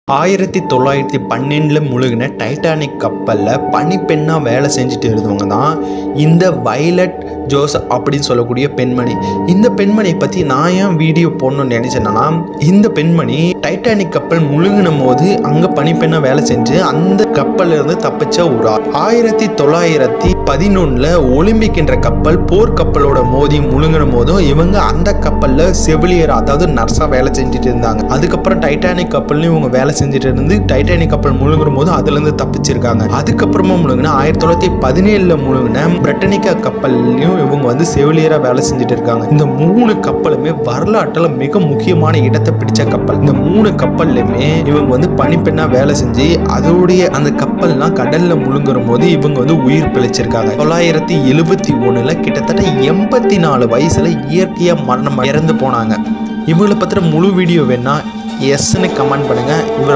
ஆயிரத்தி தொள்ளாயிரத்தி பன்னெண்டில் முழுகின டைட்டானிக் கப்பலில் பனிப்பெண்ணாக வேலை செஞ்சுட்டு இருந்தவங்க தான் இந்த வைலட் ஜோஸ் அப்படின்னு சொல்லக்கூடிய பெண்மணி இந்த பெண்மணியை பற்றி நான் ஏன் வீடியோ போடணும்னு நினச்சேன்னா இந்த பெண்மணி டைட்டானிக் கப்பல் முழுகின போது அங்கே பனிப்பெண்ணாக வேலை செஞ்சு அந்த கப்பல்ல இருந்து தப்பிச்ச ஒரு ஆள் ஆயிரத்தி தொள்ளாயிரத்தி பதினொன்றில் ஒலிம்பிக் என்ற கப்பல் போர் கப்பலோட மோதி முழுங்கின போதும் இவங்க அந்த கப்பலில் செவிலியர் அதாவது நர்ஸாக வேலை செஞ்சுட்டு இருந்தாங்க அதுக்கப்புறம் டைட்டானிக் கப்பல்லையும் இவங்க வேலை செஞ்சுட்டு இருந்து டைட்டானிக் கப்பல் முழுங்குற போது அதுலேருந்து தப்பிச்சிருக்காங்க அதுக்கப்புறமா முழுங்கின ஆயிரத்தி தொள்ளாயிரத்தி பதினேழில் முழுங்கின பிரிட்டனிக்கா கப்பல்லையும் இவங்க வந்து செவிலியராக வேலை செஞ்சுட்டு இருக்காங்க இந்த மூணு கப்பலுமே வரலாற்றில் மிக முக்கியமான இடத்தை பிடிச்ச கப்பல் இந்த மூணு கப்பல்லையுமே இவங்க வந்து பனிப்பெண்ணாக வேலை செஞ்சு அதோடைய அந்த கப்பல்லாம் கடல்ல முழுங்குற போது இவங்க வந்து உயிர் பிழைச்சிருக்காங்க தொள்ளாயிரத்தி எழுபத்தி ஒண்ணுல கிட்டத்தட்ட எண்பத்தி நாலு வயசுல இயற்கையா மரணம் இறந்து போனாங்க இவங்களை பத்திர முழு வீடியோ வேணா எஸ்ன்னு கமெண்ட் பண்ணுங்க இவரை